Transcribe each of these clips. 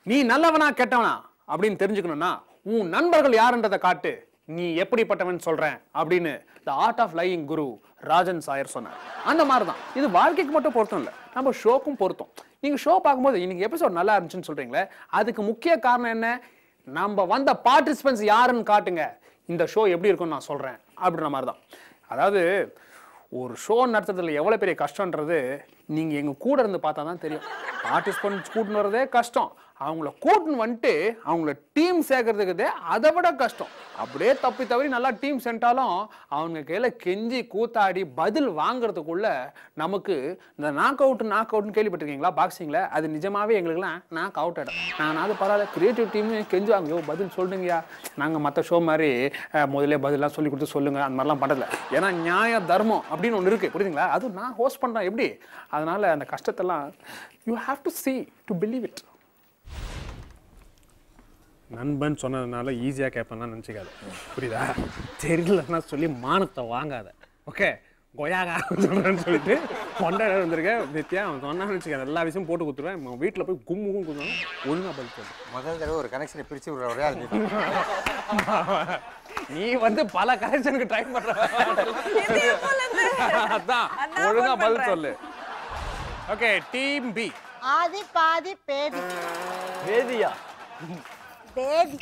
நீ நல்லவனா கெட்டவனா அப்படின்னு தெரிஞ்சுக்கணும்னா உன் நண்பர்கள் யாருன்றதை காட்டு நீ எப்படிப்பட்டவன் சொல்றேன் அப்படின்னு the art of lying Guru Rajan சாயர் சொன்னார் அந்த மாதிரி தான் இது வாழ்க்கைக்கு மட்டும் பொருத்தம் இல்லை நம்ம ஷோக்கும் பொருத்தம் நீங்க ஷோ பார்க்கும்போது இன்னைக்கு எபிசோட் நல்லா இருந்துச்சுன்னு சொல்றீங்களே அதுக்கு முக்கிய காரணம் என்ன நம்ம வந்த பார்ட்டிசிபென்ட்ஸ் யாருன்னு காட்டுங்க இந்த ஷோ எப்படி இருக்கும்னு நான் சொல்றேன் அப்படின்ற மாதிரி தான் அதாவது ஒரு ஷோ நடத்துறதுல எவ்வளோ பெரிய கஷ்டன்றது நீங்கள் எங்கள் கூட இருந்து பார்த்தா தான் தெரியும் பார்ட்டிசிபென்ட்ஸ் கூட்டின்னு வரதே கஷ்டம் அவங்கள கூட்டின்னு வந்துட்டு அவங்கள டீம் சேர்க்கறதுக்குதே அதை விட கஷ்டம் அப்படியே தப்பி தவறி நல்லா டீம் சென்றாலும் அவங்க கையில் கெஞ்சி கூத்தாடி பதில் வாங்குறதுக்குள்ள நமக்கு இந்த நாக் அவுட் நாக் அவுட்னு கேள்விப்பட்டிருக்கீங்களா பாக்ஸிங்கில் அது நிஜமாவே எங்களுக்குலாம் நாக் அவுட் ஆகிடும் நானாவது பரவாயில்ல கிரியேட்டிவ் டீம் கெஞ்சுவாங்க யோ பதில் சொல்லுங்கயா நாங்கள் மற்ற ஷோ மாதிரி அஹ், முதல்ல பதிலாம் சொல்லி கொடுத்து சொல்லுங்க அந்த மாதிரிலாம் பண்ணல ஏன்னா நியாய தர்மம் அப்படின்னு ஒன்று இருக்கு புரியுதுங்களா அதுவும் நான் ஹோஸ்ட் பண்ணுறேன் எப்படி அதனால அந்த கஷ்டத்தெல்லாம் you have to see to believe it நண்பன் சொன்னதுனால ஈஸியாக கேட்பேன் நினச்சிக்காத புரியுதா தெரியலன்னா சொல்லி மானத்தை வாங்காத ஓகே கொயாகா சொல்கிறேன்னு சொல்லிட்டு கொண்டாட வந்திருக்கேன் நித்யா அவன் சொன்னான்னு வச்சுக்க எல்லா விஷயமும் போட்டு கொடுத்துருவேன் வீட்டில் போய் கும்மு கும்மு கொடுத்தாலும் ஒழுங்காக பதில் சொல்லு முதல் தடவை ஒரு கனெக்ஷனை பிரிச்சு விடுற ஒரே ஆள் நீ. நீ வந்து பல கரெக்ஷனுக்கு ட்ரை பண்ற அதான் அதான் ஒழுங்கா phone பதில் பண்றேன். சொல்லு ஓகே டீம் பி ஆதி பாதி பேதி வேதியா பேதி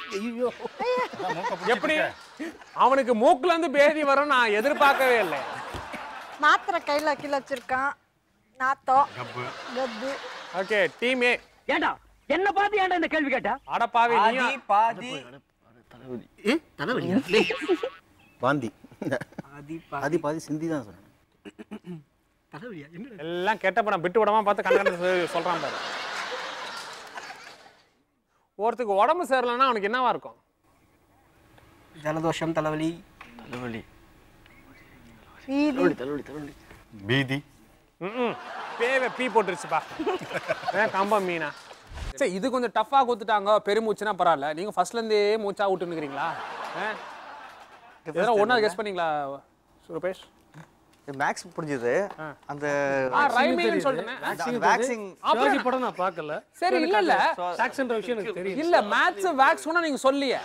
எப்படி அவனுக்கு மூக்குல இருந்து பேதி வரும் நான் எதிர்பார்க்கவே இல்லை மாத்திரை கையில கீழே வச்சிருக்கான் நாத்தம் கப்பு ஓகே டீம் ஏ ஏண்டா என்ன பார்த்து ஏன்டா இந்த கேள்வி கேட்ட அடப்பாவி நீ ஆதி பாதி தலைவலியா பாந்தி ஆதி பாதி பாதி சிந்தி தான் சொன்னேன் எல்லாம் கெட்ட படம் விட்டு விடாம பார்த்து கண்ணு சொல்றான் பாரு ஒருத்துக்கு உடம்பு சரியில்லைன்னா அவனுக்கு என்னவா இருக்கும் ஜலதோஷம் தலைவலி தலைவலி வீதி தலைவலி தலைவலி பீதி ம் பேவை பீ போட்டுருச்சுப்பா ஏன் கம்பம் மீனா சரி இது கொஞ்சம் டஃப்பாக கொடுத்துட்டாங்க பெருமூச்சுனா பரவாயில்ல நீங்க ஃபர்ஸ்ட்ல இருந்தே மூச்சா விட்டுனுக்கிறீங்களா இதெல்லாம் ஒன்றா கெஸ் பண்ணீங்களா சுரபேஷ் மேக்ஸ் புரிஞ்சுது அந்த ஆ ரைமிங்னு சொல்லிட்டேன் வேக்சிங் சிவாஜி படம் நான் பார்க்கல சரி இல்ல இல்ல சாக்ஸ்ன்ற விஷயம் எனக்கு தெரியும் இல்ல மேத்ஸ் வேக்ஸ் கூட நீங்க சொல்லியே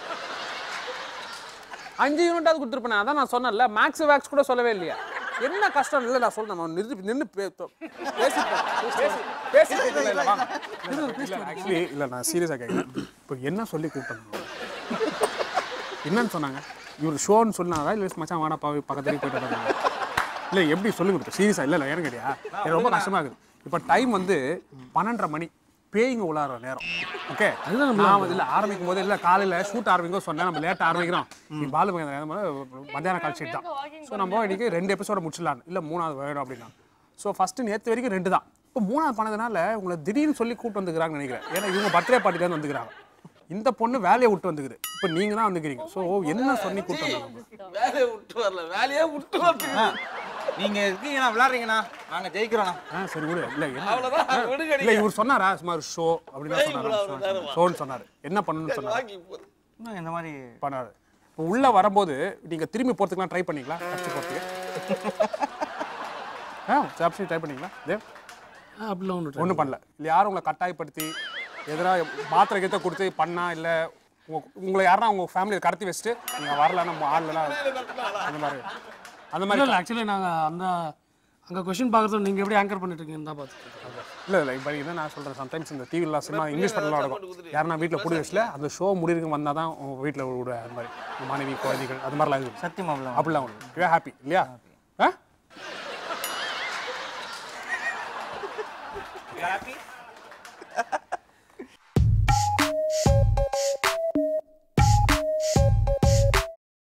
அஞ்சு யூனிட்டாவது கொடுத்துருப்பேன் அதான் நான் சொன்னேன்ல மேக்ஸ் வேக்ஸ் கூட சொல்லவே இல்லையா என்ன கஷ்டம் இல்லை நான் சொல்றேன் நான் நிறுத்தி நின்று பேசி பேசி ஆக்சுவலி இல்லை நான் சீரியஸாக கேட்குறேன் இப்போ என்ன சொல்லி கூப்பிட்டேன் என்னன்னு சொன்னாங்க இவர் ஷோன்னு சொன்னாரா இல்லை மச்சான் வாடா பாவி பக்கத்துலேயே போயிட்டு வந்தாங்க இல்லை எப்படி சொல்லுங்க இப்போ சீரியஸாக இல்லை இல்லை ஏன்னு கேட்டியா எனக்கு ரொம்ப கஷ்டமாக இருக்குது இப்போ டைம் வந்து பன்னெண்டரை மணி பேய்ங்க உள்ளார நேரம் ஓகே நான் வந்து இல்லை ஆரம்பிக்கும் போது இல்லை காலையில் ஷூட் ஆரம்பிக்கும் போது சொன்னேன் நம்ம லேட்டாக ஆரம்பிக்கிறோம் நீ பாலு மத்தியானம் கால் ஷீட் தான் ஸோ நம்ம இன்னைக்கு ரெண்டு எபிசோட முடிச்சிடலாம் இல்லை மூணாவது வேணும் அப்படின்னா ஸோ ஃபஸ்ட்டு நேற்று வரைக்கும் ரெண்டு தான் இப்போ மூணாவது பண்ணதுனால உங்களை திடீர்னு சொல்லி கூப்பிட்டு வந்துக்கிறாங்கன்னு நினைக்கிறேன் ஏன்னா இவங்க பர்த்டே பார்ட்டிலேருந்து வந்துக்கிறாங்க இந்த பொண்ணு வேலையை விட்டு வந்துக்குது இப்போ நீங்க தான் வந்துக்கிறீங்க ஸோ என்ன சொல்லி கூப்பிட்டு வந்தாங்க வேலையை விட்டு வரல வேலையே விட்டு வரல நீங்க இருக்கீங்கண்ணா விளையாடுறீங்கண்ணா நாங்க ஜெயிக்கிறோண்ணா ஆ சரி விடு இல்லை என்ன அவ்வளவுதான் விடுங்க இல்லை இவர் சொன்னாரா சுமார் ஷோ அப்படின்னு சொன்னாரா ஷோன்னு சொன்னார் என்ன பண்ணணும்னு சொன்னார் வாங்கி போடு. இன்னும் இந்த மாதிரி பண்ணாரு இப்போ உள்ள வரும்போது நீங்க திரும்பி போறதுக்குலாம் ட்ரை பண்ணீங்களா ஃபர்ஸ்ட் போறதுக்கு ஆ சாப்ஸி ட்ரை பண்ணீங்களா தேவ் அப்படிலாம் ஒன்று ஒன்றும் பண்ணல இல்லை யாரும் உங்களை கட்டாயப்படுத்தி எதிராக மாத்திரை கீத்த கொடுத்து பண்ணா இல்லை உங்களை யாருன்னா உங்க ஃபேமிலியை கடத்தி வச்சுட்டு நீங்கள் வரல நம்ம ஆள்லாம் அந்த மாதிரி அந்த மாதிரி இல்லை ஆக்சுவலி நாங்கள் அந்த அங்கே கொஷின் பார்க்குறது நீங்கள் எப்படி ஆங்கர் பண்ணிட்டு இருக்கீங்கன்னு தான் பார்த்துட்டு இல்லை இல்லை இப்போ என்ன நான் சொல்கிறேன் சம்டைம்ஸ் இந்த டிவிலாம் சினிமா இங்கிலீஷ் படம்லாம் நடக்கும் யாருன்னா வீட்டில் பிடி வச்சுல அந்த ஷோ முடிவுக்கு வந்தால் தான் உங்கள் வீட்டில் விட அது மாதிரி உங்க மனைவி குழந்தைகள் அது மாதிரிலாம் இருக்குது சத்தியம் அப்படிலாம் அப்படிலாம் ஒன்று யூ ஹாப்பி இல்லையா ஆ happy?